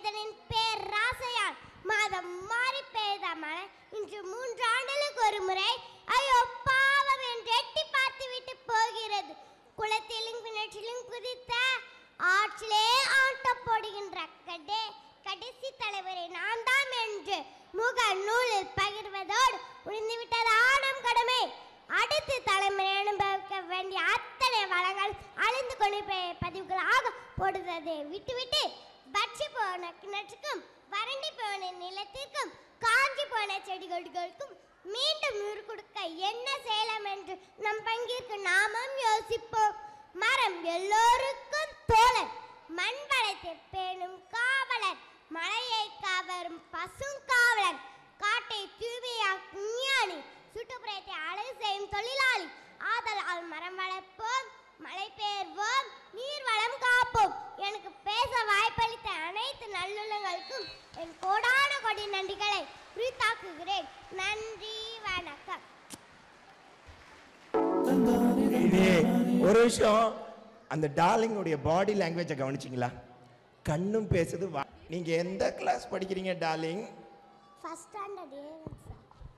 மனிதனின் பேர் ராசையால் மாதம் மாறி பெய்த மழை இன்று மூன்று ஆண்டுகளுக்கு ஒரு முறை ஐயோ பாவம் என்று எட்டி பார்த்து விட்டு போகிறது குளத்திலும் கிணற்றிலும் குதித்த ஆற்றிலே ஆட்டம் போடுகின்ற கடே கடைசி தலைவரை நான் தான் என்று முக நூலில் பகிர்வதோடு முடிந்துவிட்டது ஆடும் கடமை அடுத்த தலைமுறை அனுபவிக்க வேண்டிய அத்தனை வளங்கள் அழிந்து கொண்டு போய் பதிவுகளாக போடுவதை விட்டுவிட்டு வற்றி போன கிணற்றுக்கும் வறண்டி போன நிலத்திற்கும் காஞ்சி போன செடிகளுக்கும் மீண்டும் உயிர் கொடுக்க என்ன செய்யலாம் என்று நம் பங்கிற்கு நாமும் யோசிப்போம் மரம் எல்லோருக்கும் தோழன் மண் வளத்தை பேணும் காவலன் மலையை கவரும் பசுங்காவலன் காட்டை தூய்மையாக்கும் ஞானி சுற்றுப்புறத்தை அழகு செய்யும் தொழிலாளி ஆதலால் மரம் வளர்ப்போம் மழை பெயர்வோம் நீர் வளம் காப்போம் எனக்கு பேச வாய்ப்பளித்த அனைத்து நல்லுள்ளங்களுக்கும் என் கோடான கொடி நன்றிகளை குறித்தாக்குகிறேன் நன்றி வணக்கம் இது ஒரு விஷயம் அந்த டார்லிங்குடைய பாடி லாங்குவேஜை கவனிச்சிங்களா கண்ணும் பேசுது வா நீங்க எந்த கிளாஸ் படிக்கிறீங்க டார்லிங் ஃபர்ஸ்ட் ஸ்டாண்டர்ட் ஏவன் சார்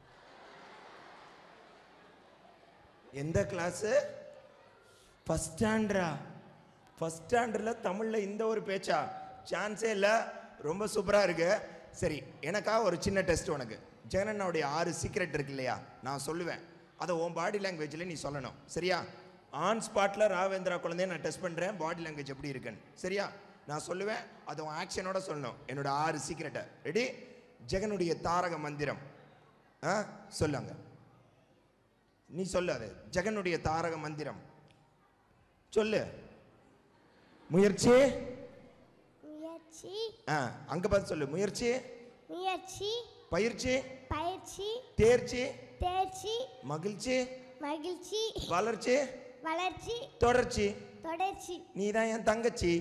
எந்த கிளாஸு ஃபஸ்ட் ஸ்டாண்டரா ஃபஸ்ட் ஸ்டாண்டர்டில் தமிழில் இந்த ஒரு பேச்சா சான்ஸே இல்லை ரொம்ப சூப்பராக இருக்கு சரி எனக்காக ஒரு சின்ன டெஸ்ட் உனக்கு ஜெகனண்ணாவுடைய ஆறு சீக்ரெட் இருக்கு இல்லையா நான் சொல்லுவேன் அதை உன் பாடி லாங்குவேஜில் நீ சொல்லணும் சரியா ஆன் ஸ்பாட்டில் ராவேந்திரா குழந்தைய நான் டெஸ்ட் பண்ணுறேன் பாடி லாங்குவேஜ் எப்படி இருக்குன்னு சரியா நான் சொல்லுவேன் அதை உன் ஆக்ஷனோட சொல்லணும் என்னோட ஆறு சீக்ரெட்டை ரெடி ஜெகனுடைய தாரக மந்திரம் ஆ சொல்லுங்க நீ சொல்லு அது ஜெகனுடைய தாரக மந்திரம் சொல்லு முயற்சி முயற்சி ஆ அங்க பார்த்து சொல்லு முயற்சி முயற்சி பயிற்சி பயிற்சி தேர்ச்சி தேர்ச்சி மகிழ்ச்சி மகிழ்ச்சி வளர்ச்சி வளர்ச்சி தொடர்ச்சி தொடர்ச்சி நீ தான் என் தங்கச்சி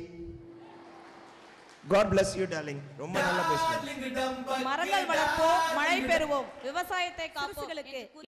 காட் bless யூ டார்லிங் ரொம்ப நல்லா பேசுறீங்க மரங்கள் வளர்ப்போம் மழை பெறுவோம் விவசாயத்தை காப்போம்